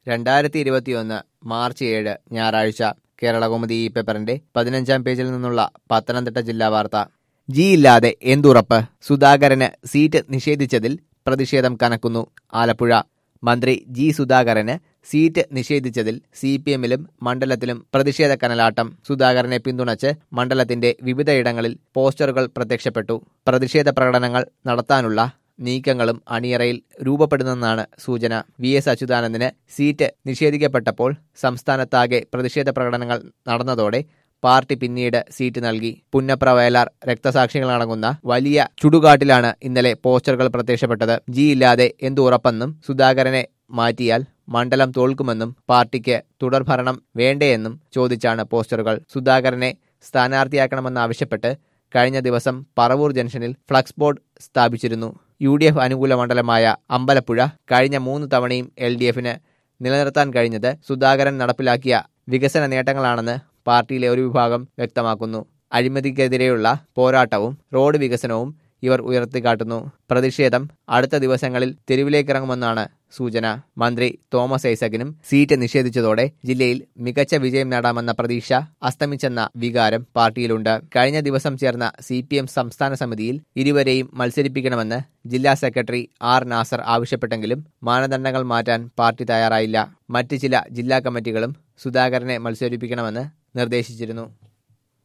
രണ്ടായിരത്തി ഇരുപത്തിയൊന്ന് മാർച്ച് ഏഴ് ഞായറാഴ്ച കേരളകൗമുദി ഈ പേപ്പറിന്റെ പതിനഞ്ചാം പേജിൽ നിന്നുള്ള പത്തനംതിട്ട ജില്ലാ വാർത്ത ജി ഇല്ലാതെ എന്തുറപ്പ് സുധാകരന് സീറ്റ് നിഷേധിച്ചതിൽ പ്രതിഷേധം കനക്കുന്നു ആലപ്പുഴ മന്ത്രി ജി സുധാകരന് സീറ്റ് നിഷേധിച്ചതിൽ സി പി എമ്മിലും മണ്ഡലത്തിലും പ്രതിഷേധ കനലാട്ടം സുധാകരനെ പിന്തുണച്ച് മണ്ഡലത്തിന്റെ വിവിധയിടങ്ങളിൽ പോസ്റ്ററുകൾ പ്രത്യക്ഷപ്പെട്ടു പ്രതിഷേധ പ്രകടനങ്ങൾ നടത്താനുള്ള നീക്കങ്ങളും അണിയറയിൽ രൂപപ്പെടുന്നെന്നാണ് സൂചന വി എസ് അച്യുതാനന്ദന് സീറ്റ് നിഷേധിക്കപ്പെട്ടപ്പോൾ സംസ്ഥാനത്താകെ പ്രതിഷേധ പ്രകടനങ്ങൾ നടന്നതോടെ പാർട്ടി പിന്നീട് സീറ്റ് നൽകി പുന്നപ്ര വയലാർ രക്തസാക്ഷികളടങ്ങുന്ന വലിയ ചുടുകാട്ടിലാണ് ഇന്നലെ പോസ്റ്ററുകൾ പ്രത്യക്ഷപ്പെട്ടത് ജി ഇല്ലാതെ എന്തു ഉറപ്പെന്നും സുധാകരനെ മാറ്റിയാൽ മണ്ഡലം തോൽക്കുമെന്നും പാർട്ടിക്ക് തുടർഭരണം വേണ്ടേയെന്നും ചോദിച്ചാണ് പോസ്റ്ററുകൾ സുധാകരനെ സ്ഥാനാർത്ഥിയാക്കണമെന്നാവശ്യപ്പെട്ട് കഴിഞ്ഞ ദിവസം പറവൂർ ജംഗ്ഷനിൽ ഫ്ലക്സ് ബോർഡ് സ്ഥാപിച്ചിരുന്നു യു ഡി എഫ് അനുകൂല മണ്ഡലമായ അമ്പലപ്പുഴ കഴിഞ്ഞ മൂന്ന് തവണയും എൽ ഡി എഫിന് നിലനിർത്താൻ കഴിഞ്ഞത് സുധാകരൻ നടപ്പിലാക്കിയ വികസന നേട്ടങ്ങളാണെന്ന് പാർട്ടിയിലെ ഒരു വിഭാഗം വ്യക്തമാക്കുന്നു അഴിമതിക്കെതിരെയുള്ള പോരാട്ടവും റോഡ് വികസനവും ഇവർ ഉയർത്തിക്കാട്ടുന്നു പ്രതിഷേധം അടുത്ത ദിവസങ്ങളിൽ തെരുവിലേക്കിറങ്ങുമെന്നാണ് സൂചന മന്ത്രി തോമസ് ഐസക്കിനും സീറ്റ് നിഷേധിച്ചതോടെ ജില്ലയിൽ മികച്ച വിജയം നേടാമെന്ന പ്രതീക്ഷ അസ്തമിച്ചെന്ന വികാരം പാർട്ടിയിലുണ്ട് കഴിഞ്ഞ ദിവസം ചേർന്ന സി പി എം സംസ്ഥാന സമിതിയിൽ ഇരുവരെയും മത്സരിപ്പിക്കണമെന്ന് ജില്ലാ സെക്രട്ടറി ആർ നാസർ ആവശ്യപ്പെട്ടെങ്കിലും മാനദണ്ഡങ്ങൾ മാറ്റാൻ പാർട്ടി തയ്യാറായില്ല മറ്റ് ചില ജില്ലാ കമ്മിറ്റികളും സുധാകരനെ മത്സരിപ്പിക്കണമെന്ന് നിർദ്ദേശിച്ചിരുന്നു